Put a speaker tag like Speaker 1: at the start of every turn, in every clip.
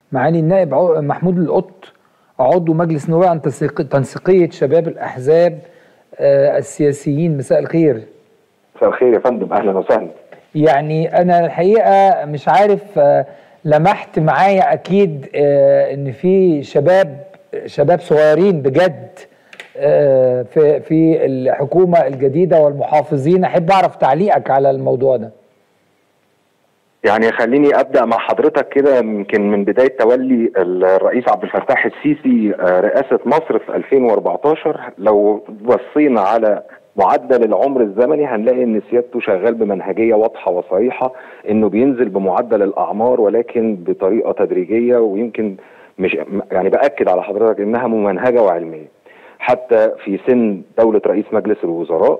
Speaker 1: معالي النائب عو- محمود القط عضو مجلس نواب عن تنسيق- تنسيقية شباب الأحزاب آه، السياسيين مساء الخير
Speaker 2: مساء الخير يا فندم اهلا وسهلا
Speaker 1: يعني أنا الحقيقة مش عارف آه، لمحت معايا أكيد آه، إن في شباب شباب صغيرين بجد آه، في في الحكومة الجديدة والمحافظين أحب أعرف تعليقك على الموضوع ده
Speaker 2: يعني خليني ابدا مع حضرتك كده يمكن من بدايه تولي الرئيس عبد الفتاح السيسي آه، رئاسه مصر في 2014 لو بصينا على معدل العمر الزمني هنلاقي ان سيادته شغال بمنهجيه واضحه وصريحه انه بينزل بمعدل الاعمار ولكن بطريقه تدريجيه ويمكن مش يعني باكد على حضرتك انها ممنهجه وعلميه حتى في سن دوله رئيس مجلس الوزراء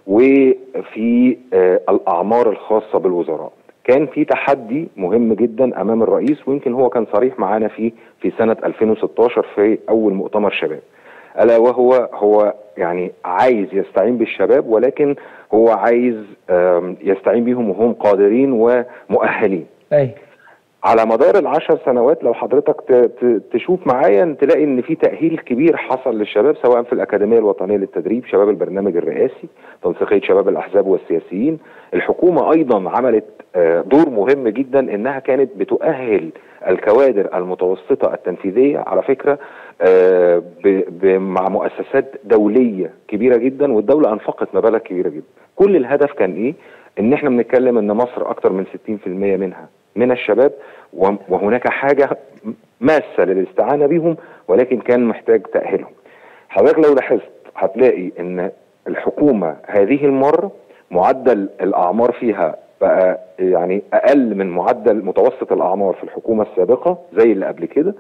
Speaker 2: وفي آه، الاعمار الخاصه بالوزراء كان في تحدي مهم جدا امام الرئيس ويمكن هو كان صريح معانا فيه في سنه 2016 في اول مؤتمر شباب الا وهو هو يعني عايز يستعين بالشباب ولكن هو عايز آم، يستعين بيهم وهم قادرين ومؤهلين
Speaker 1: أي
Speaker 2: على مدار العشر سنوات لو حضرتك ت- ت- تشوف معايا تلاقي ان في تاهيل كبير حصل للشباب سواء في الاكاديميه الوطنيه للتدريب شباب البرنامج الرئاسي تنسيقيه شباب الاحزاب والسياسيين الحكومه ايضا عملت آه، دور مهم جدا انها كانت بتؤهل الكوادر المتوسطه التنفيذيه على فكره آه، ب- ب- مع مؤسسات دوليه كبيره جدا والدوله انفقت مبالغ كبيره جدا كل الهدف كان ايه ان احنا بنتكلم ان مصر اكتر من 60% منها من الشباب و- وهناك حاجه ماسه للاستعانه بهم ولكن كان محتاج تاهيلهم. حضرتك لو لاحظت هتلاقي ان الحكومه هذه المره معدل الاعمار فيها بقى يعني اقل من معدل متوسط الاعمار في الحكومه السابقه زي اللي قبل كده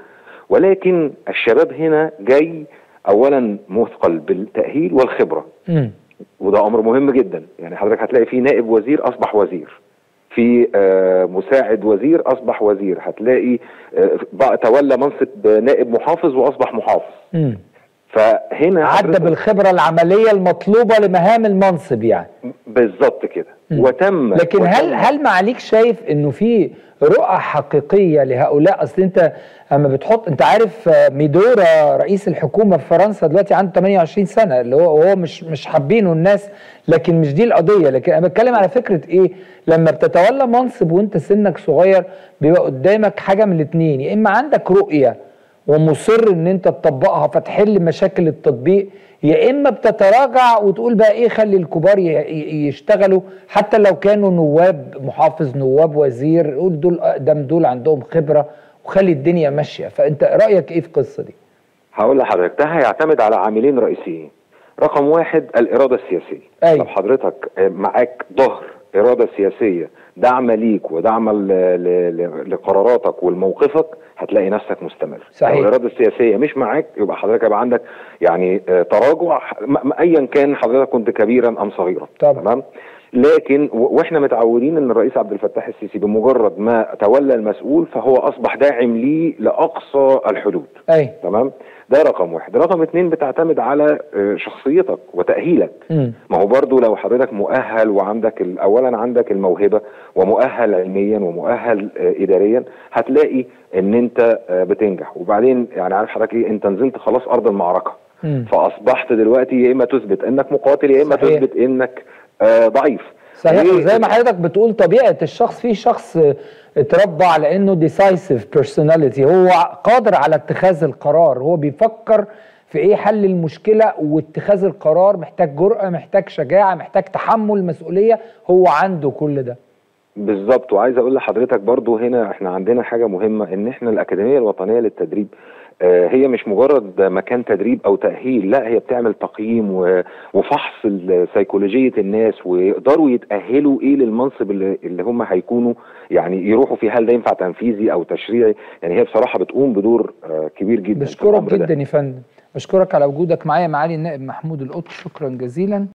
Speaker 2: ولكن الشباب هنا جاي اولا مثقل بالتاهيل والخبره
Speaker 1: مم.
Speaker 2: وده امر مهم جدا يعني حضرتك هتلاقي في نائب وزير اصبح وزير في آه، مساعد وزير اصبح وزير هتلاقي آه، بقى تولى منصب نائب محافظ واصبح محافظ
Speaker 1: مم.
Speaker 2: فهنا
Speaker 1: عدى
Speaker 2: حضرتك-
Speaker 1: بالخبرة العملية المطلوبة لمهام المنصب يعني
Speaker 2: بالظبط كده
Speaker 1: مم.
Speaker 2: وتم
Speaker 1: لكن هل
Speaker 2: وتم-
Speaker 1: هل معاليك شايف انه في رؤى حقيقيه لهؤلاء اصل انت اما بتحط انت عارف آه، ميدورا رئيس الحكومه في فرنسا دلوقتي عنده 28 سنه اللي هو وهو مش مش حابينه الناس لكن مش دي القضيه لكن انا بتكلم على فكره ايه لما بتتولى منصب وانت سنك صغير بيبقى قدامك حاجه من الاثنين يا اما عندك رؤيه ومصر ان انت تطبقها فتحل مشاكل التطبيق يا اما بتتراجع وتقول بقى ايه خلي الكبار ي- ي- يشتغلوا حتى لو كانوا نواب محافظ نواب وزير قول دول اقدم دول عندهم خبره وخلي الدنيا ماشيه فانت رايك ايه في القصه دي؟
Speaker 2: هقول لحضرتك ده هيعتمد على عاملين رئيسيين رقم واحد الإرادة السياسية
Speaker 1: أيوة.
Speaker 2: لو حضرتك آه، معاك ظهر إرادة سياسية دعم ليك ودعم ل- ل- ل- لقراراتك ولموقفك هتلاقي نفسك مستمر
Speaker 1: صحيح.
Speaker 2: لو الإرادة السياسية مش معاك يبقى حضرتك يبقى عندك يعني آه، تراجع م- م- أيا كان حضرتك كنت كبيرا أم صغيرا
Speaker 1: طبعا.
Speaker 2: تمام لكن و- واحنا متعودين ان الرئيس عبد الفتاح السيسي بمجرد ما تولى المسؤول فهو اصبح داعم ليه لاقصى الحدود
Speaker 1: اي
Speaker 2: تمام ده رقم واحد رقم اتنين بتعتمد على آه، شخصيتك وتأهيلك
Speaker 1: امم
Speaker 2: ما هو برضو لو حضرتك مؤهل وعندك ال- اولا عندك الموهبة ومؤهل علميا ومؤهل آه، اداريا هتلاقي ان انت آه، بتنجح وبعدين يعني عارف حضرتك ايه انت نزلت خلاص ارض المعركة
Speaker 1: مم.
Speaker 2: فاصبحت دلوقتي يا اما تثبت انك مقاتل يا اما
Speaker 1: صحيح.
Speaker 2: تثبت انك آه، ضعيف
Speaker 1: صحيح
Speaker 2: و-
Speaker 1: وزي ما حضرتك بتقول طبيعه الشخص في شخص اتربى على انه ديسايسيف بيرسوناليتي هو قادر على اتخاذ القرار هو بيفكر في ايه حل المشكله واتخاذ القرار محتاج جرأه محتاج شجاعه محتاج تحمل مسؤوليه هو عنده كل ده
Speaker 2: بالظبط وعايز اقول لحضرتك برضو هنا احنا عندنا حاجه مهمه ان احنا الاكاديميه الوطنيه للتدريب آه، هي مش مجرد مكان تدريب او تاهيل لا هي بتعمل تقييم و- وفحص ال- سيكولوجيه الناس ويقدروا يتاهلوا ايه للمنصب اللي, اللي هم هيكونوا يعني يروحوا فيه هل ده ينفع تنفيذي او تشريعي يعني هي بصراحه بتقوم بدور آه، كبير جدا في
Speaker 1: بشكرك
Speaker 2: الأمر ده.
Speaker 1: جدا يا فندم بشكرك على وجودك معايا معالي النائب محمود القط شكرا جزيلا